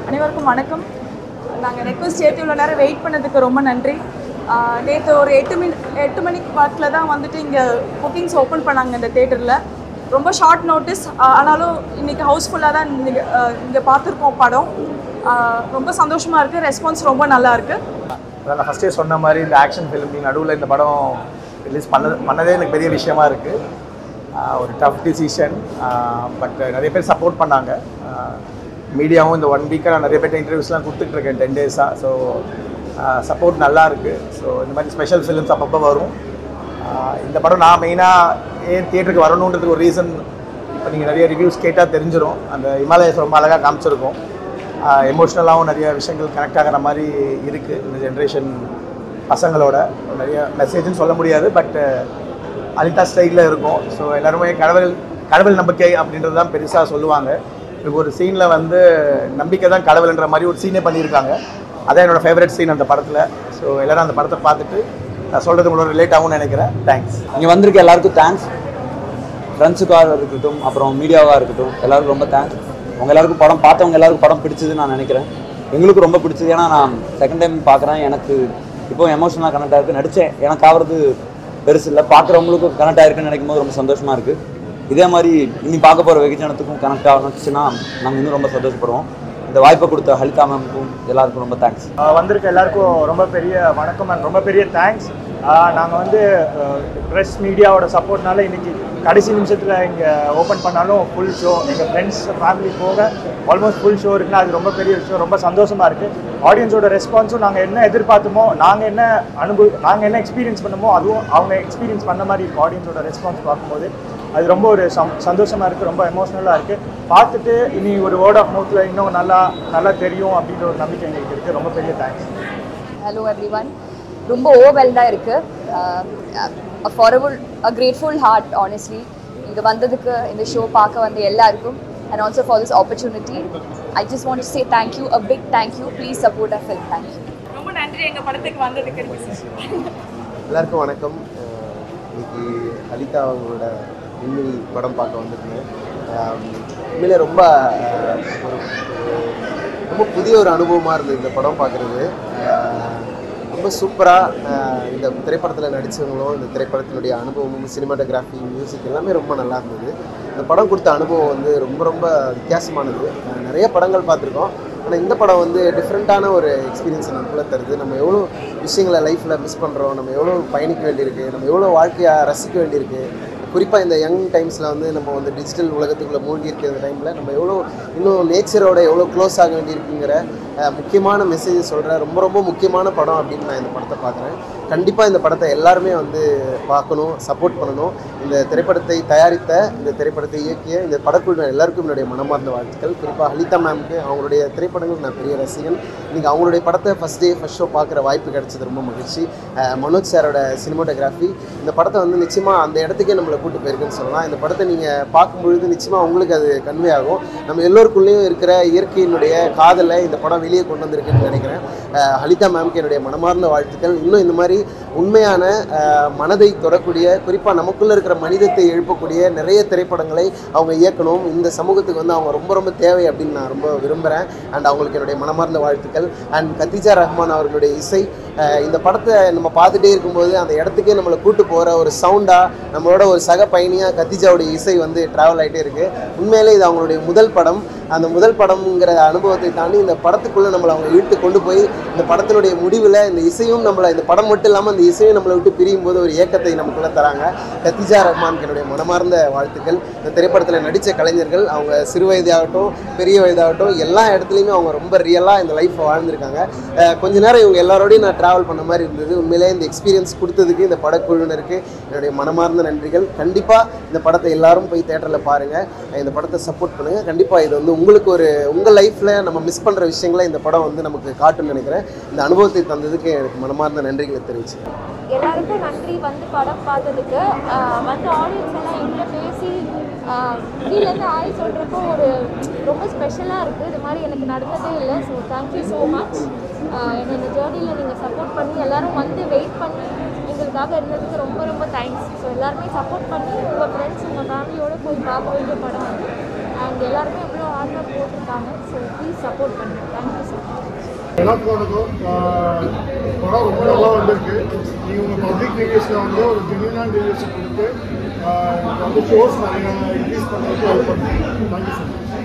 அனைவருக்கும் வணக்கம் நாங்கள் ரெக்வஸ்ட் ஏற்றி இவ்வளோ நேரம் வெயிட் பண்ணதுக்கு ரொம்ப நன்றி நேற்று ஒரு எட்டு மணி எட்டு மணிக்கு வாக்கில் தான் வந்துட்டு இங்கே புக்கிங்ஸ் ஓப்பன் பண்ணாங்க இந்த தேட்டரில் ரொம்ப ஷார்ட் நோட்டீஸ் ஆனாலும் இன்றைக்கி ஹவுஸ்ஃபுல்லாக தான் இங்கே இங்கே பார்த்துருக்கோம் படம் ஆஹ் ரொம்ப சந்தோஷமாக இருக்குது ரெஸ்பான்ஸ் ரொம்ப நல்லா இருக்குது அதான் நான் ஃபஸ்ட்டே சொன்ன மாதிரி இந்த ஆக்ஷன் ஃபிலிம் நடுவில் இந்த படம் ரிலீஸ் பண்ண பண்ணதே எனக்கு பெரிய விஷயமா இருக்குது ஒரு டஃப் டிசிஷன் பட் நிறைய பேர் சப்போர்ட் பண்ணாங்க மீடியாவும் இந்த ஒன் வீக்காக நான் நிறைய பேர்ட்ட இன்டர்வியூஸ்லாம் கொடுத்துட்ருக்கேன் டென் டேஸாக ஸோ சப்போர்ட் நல்லா இருக்குது ஸோ இந்த மாதிரி ஸ்பெஷல் ஃபிலிம்ஸ் அப்பப்போ வரும் ஆஹ் இந்த படம் நான் மெயினாக ஏன் தியேட்டருக்கு வரணுன்றதுக்கு ஒரு ரீசன் இப்போ நீங்கள் நிறைய ரிவ்யூஸ் கேட்டால் தெரிஞ்சிடும் அந்த இமாலயஸ் ரொம்ப அழகாக காமிச்சிருக்கோம் எமோஷ்னலாகவும் நிறைய விஷயங்கள் கனெக்ட் ஆகிற மாதிரி இருக்குது இந்த ஜென்ரேஷன் பசங்களோட நிறைய மெசேஜ்னு சொல்ல முடியாது பட் அனிதா ஸ்டைலில் இருக்கும் ஸோ எல்லாருமே கடவுள் கடவுள் நம்பிக்கை அப்படின்றது தான் பெருசாக சொல்லுவாங்க இப்போ ஒரு சீனில் வந்து நம்பிக்கை தான் கடவுள்ன்ற மாதிரி ஒரு சீனே பண்ணியிருக்காங்க அதான் என்னோட ஃபேவரட் சீன் அந்த படத்தில் ஸோ எல்லாரும் அந்த படத்தை பார்த்துட்டு நான் சொல்கிறது உங்களோட ரிலேட் ஆகும்னு நினைக்கிறேன் தேங்க்ஸ் இங்கே வந்திருக்க எல்லாருக்கும் தேங்க்ஸ் ஃப்ரெண்ட்ஸுக்காக இருக்கட்டும் அப்புறம் மீடியாவாக இருக்கட்டும் எல்லாருக்கும் ரொம்ப தேங்க்ஸ் உங்கள் எல்லாருக்கும் படம் பார்த்தவங்க எல்லாருக்கும் படம் பிடிச்சதுன்னு நான் நினைக்கிறேன் எங்களுக்கும் ரொம்ப பிடிச்சது ஏன்னா நான் செகண்ட் டைம் பார்க்குறேன் எனக்கு இப்போ எமோஷனலாக கனெக்ட் ஆகிருக்கு நடித்தேன் எனக்கு ஆகிறது பெருசு இல்லை பார்க்குறவங்களுக்கும் கனெக்ட் ஆகிருக்குன்னு நினைக்கும் போது ரொம்ப சந்தோஷமாக இருக்குது இதே மாதிரி இனி பார்க்க போகிற வெகுஜனத்துக்கும் கனெக்ட் ஆகணுச்சுன்னா நாங்கள் இன்னும் ரொம்ப சந்தோஷப்படுவோம் இந்த வாய்ப்பை கொடுத்த ஹலிதா மேமுக்கும் எல்லாருக்கும் ரொம்ப தேங்க்ஸ் ஆஹ் வந்திருக்க எல்லாருக்கும் ரொம்ப பெரிய வணக்கம் அண்ட் ரொம்ப பெரிய தேங்க்ஸ் நாங்கள் வந்து ப்ரெஸ் மீடியாவோட சப்போர்ட்னால இன்னைக்கு கடைசி நிமிஷத்தில் இங்கே ஓப்பன் பண்ணாலும் ஃபுல் ஷோ எங்கள் ஃப்ரெண்ட்ஸ் ஃபேமிலி போக ஆல்மோஸ்ட் ஃபுல் ஷோ இருக்குன்னா அது ரொம்ப பெரிய விஷயம் ரொம்ப சந்தோஷமாக இருக்குது ஆடியன்ஸோட ரெஸ்பான்ஸும் நாங்கள் என்ன எதிர்பார்த்தோமோ நாங்கள் என்ன அனுபவ நாங்கள் என்ன எக்ஸ்பீரியன்ஸ் பண்ணமோ அதுவும் அவங்க எக்ஸ்பீரியன்ஸ் பண்ண மாதிரி இருக்கும் ஆடியன்ஸோட ரெஸ்பான்ஸ் பார்க்கும்போது அது ரொம்ப ஒரு சம் சந்தோஷமாக இருக்குது ரொம்ப எமோஷ்னலாக இருக்குது பார்த்துட்டு இனி ஒரு வேர்ட் ஆஃப் மவுத்தில் இன்னும் நல்லா நல்லா தெரியும் அப்படின்ற ஒரு நம்பிக்கை எங்களுக்கு இருக்குது ரொம்ப பெரிய தேங்க்ஸ் ஹலோ எவ்ரி ஒன் ரொம்ப ஓவெல்டாக இருக்குது favourable a grateful heart honestly இங்கே வந்ததுக்கு இந்த ஷோ பார்க்க வந்த எல்லாருக்கும் and also for this opportunity I just want to say thank you a big thank you please support a film thank you ரொம்ப நன்றி எங்கள் படத்துக்கு வந்ததுக்கு எல்லாருக்கும் வணக்கம் அஹ் இன்னைக்கு அலிதா அவங்களோட விண்வெளி படம் பார்க்க வந்திருக்கேன் ஆம், உண்மையிலே ரொம்ப அஹ், ஒரு ஒரு- ரொம்ப புதிய ஒரு அனுபவமாக இருந்தது இந்த படம் பார்க்குறது ரொம்ப சூப்பராக இந்த திரைப்படத்தில் நடித்தவங்களும் இந்த திரைப்படத்தினுடைய அனுபவமும் சினிமாட்டோகிராஃபி மியூசிக் எல்லாமே ரொம்ப நல்லா இருந்தது இந்த படம் கொடுத்த அனுபவம் வந்து ரொம்ப ரொம்ப வித்தியாசமானது அஹ் நிறைய படங்கள் பார்த்துருக்கோம் ஆனால் இந்த படம் வந்து டிஃப்ரெண்ட்டான ஒரு எக்ஸ்பீரியன்ஸ் நமக்குள்ளே தருது நம்ம எவ்வளோ விஷயங்களை லைஃப்பில் மிஸ் பண்ணுறோம் நம்ம எவ்வளோ பயணிக்க வேண்டியிருக்கு நம்ம எவ்வளோ வாழ்க்கையை ரசிக்க வேண்டியிருக்கு குறிப்பாக இந்த யங் டைம்ஸில் வந்து நம்ம வந்து டிஜிட்டல் உலகத்துக்குள்ளே மூழ்கி இருக்கிற டைமில் நம்ம எவ்வளோ இன்னும் நேச்சரோட எவ்வளோ க்ளோஸ் ஆக வேண்டியிருக்குங்கிற அஹ், முக்கியமான மெசேஜ் சொல்கிற ரொம்ப ரொம்ப முக்கியமான படம் அப்படின்னு நான் இந்த படத்தை பார்க்குறேன் கண்டிப்பாக இந்த படத்தை எல்லாருமே வந்து பார்க்கணும் சப்போர்ட் பண்ணணும் இந்த திரைப்படத்தை தயாரித்த இந்த திரைப்படத்தை இயக்கிய இந்த படக்குழுவினர் எல்லாருக்கும் என்னுடைய மனமார்ந்த வாழ்த்துக்கள் குறிப்பாக ஹலிதா மேம்க்கு அவங்களுடைய திரைப்படங்கள் நான் பெரிய ரசிகன் இன்றைக்கி அவங்களுடைய படத்தை ஃபஸ்ட் டே ஃபஸ்ட் ஷோ பார்க்குற வாய்ப்பு கிடைச்சது ரொம்ப மகிழ்ச்சி அஹ், மனோஜ் சாரோட சினிமாட்டோகிராஃபி இந்த படத்தை வந்து நிச்சயமாக அந்த இடத்துக்கே நம்மளை கூட்டு போயிருக்குன்னு சொல்லலாம் இந்த படத்தை நீங்கள் பார்க்கும் பொழுது நிச்சயமாக உங்களுக்கு அது கன்வே ஆகும் நம்ம எல்லோருக்குள்ளேயும் இருக்கிற இயற்கையினுடைய காதலை இந்த படம் வெளியே கொண்டு வந்திருக்குன்னு நினைக்கிறேன் அஹ், ஹலிதா மேம்க்கு என்னுடைய மனமார்ந்த வாழ்த்துக்கள் இன்னும் இந்த மாதிரி உண்மையான அஹ், மனதை தொடக்கூடிய குறிப்பாக நமக்குள்ளே இருக்கிற மனிதத்தை எழுப்பக்கூடிய நிறைய திரைப்படங்களை அவங்க இயக்கணும் இந்த சமூகத்துக்கு வந்து அவங்க ரொம்ப ரொம்ப தேவை அப்படின்னு நான் ரொம்ப விரும்புகிறேன் அண்ட் அவங்களுக்கு என்னுடைய மனமார்ந்த வாழ்த்துக்கள் அண்ட் கத்திஜா ரஹ்மான் அவர்களுடைய இசை அஹ், இந்த படத்தை நம்ம பார்த்துட்டே இருக்கும்போது அந்த இடத்துக்கே நம்மளை கூட்டு போகிற ஒரு சவுண்டாக நம்மளோட ஒரு சக பயணியாக கத்திஜாவுடைய இசை வந்து ட்ராவல் ஆகிட்டே இருக்குது உண்மையிலே இது அவங்களுடைய முதல் படம் அந்த முதல் படம்ங்கிற அனுபவத்தை தாண்டி இந்த படத்துக்குள்ளே நம்மளை அவங்க இழுத்து கொண்டு போய் இந்த படத்தினுடைய முடிவில் இந்த இசையும் நம்மளை இந்த படம் மட்டும் இல்லாமல் அந்த இசையும் நம்மளை விட்டு பிரியும் போது ஒரு ஏக்கத்தை நமக்குள்ளே தராங்க கத்திஜா ரஹ்மானுக்கு என்னுடைய மனமார்ந்த வாழ்த்துக்கள் இந்த திரைப்படத்தில் நடித்த கலைஞர்கள் அவங்க சிறு வயதாகட்டும் பெரிய வயதாகட்டும் எல்லா இடத்துலையுமே அவங்க ரொம்ப ரியலாக இந்த லைஃப்பை வாழ்ந்திருக்காங்க அஹ் கொஞ்ச நேரம் இவங்க எல்லாரோடையும் நான் ட்ராவல் பண்ண மாதிரி இருந்தது உண்மையிலேயே இந்த எக்ஸ்பீரியன்ஸ் கொடுத்ததுக்கு இந்த படக்குழுவினருக்கு என்னுடைய மனமார்ந்த நன்றிகள் கண்டிப்பாக இந்த படத்தை எல்லாரும் போய் தேட்டரில் பாருங்கள் இந்த படத்தை சப்போர்ட் பண்ணுங்கள் கண்டிப்பாக இது வந்து உங்களுக்கு ஒரு உங்கள் லைஃப்பில் நம்ம மிஸ் பண்ணுற விஷயங்களை இந்த படம் வந்து நமக்கு காட்டும்னு நினைக்கிறேன் இந்த அனுபவத்தை தந்ததுக்கு எனக்கு மனமார்ந்த நன்றிகளை தெரிவிச்சுக்கிறேன் எல்லாருக்கும் நன்றி வந்து படம் பார்த்ததுக்கு ஆஹ் வந்து ஆடியன்ஸ் எல்லாம் என்கிட்ட பேசி வெளியிலேருந்து ஆய் சொல்கிறப்போ ஒரு ரொம்ப ஸ்பெஷலாக இருக்குது இது மாதிரி எனக்கு நடந்ததே இல்லை ஸோ தேங்க்யூ ஸோ மச் என்னை இந்த ஜேர்னியில் நீங்கள் சப்போர்ட் பண்ணி எல்லாரும் வந்து வெயிட் பண்ணி எங்களுக்காக இருந்ததுக்கு ரொம்ப ரொம்ப தேங்க்ஸ் ஸோ எல்லாருமே சப்போர்ட் பண்ணி உங்கள் ஃப்ரெண்ட்ஸ் உங்கள் ஃபேமிலியோடு போய் பார்க்க வேண்டிய படம் அது அண்ட் எல்லாருமே எவ்வளோ ஹார்ட் ஒர்க் போட்டிருக்காங்க ஸோ ப்ளீஸ் சப்போர்ட் பண்ணுங்கள் தேங்க்யூ ஸோ மச் எல்லாருக்கும் வணக்கம் ஆஹ் படம் ரொம்ப நல்லா வந்திருக்கு நீங்கள் உங்கள் பப்ளிக் ரிவ்யூஸில் வந்து ஒரு ஜென்யூனான ரிவ்யூஸ் கொடுத்து ஆஹ் வந்து ஷோஸ் நிறைய ரிலீஸ் பண்ணுறதுக்கு ஹெல்ப் பண்ணுறேன் தேங்க்யூ ஸோ மச்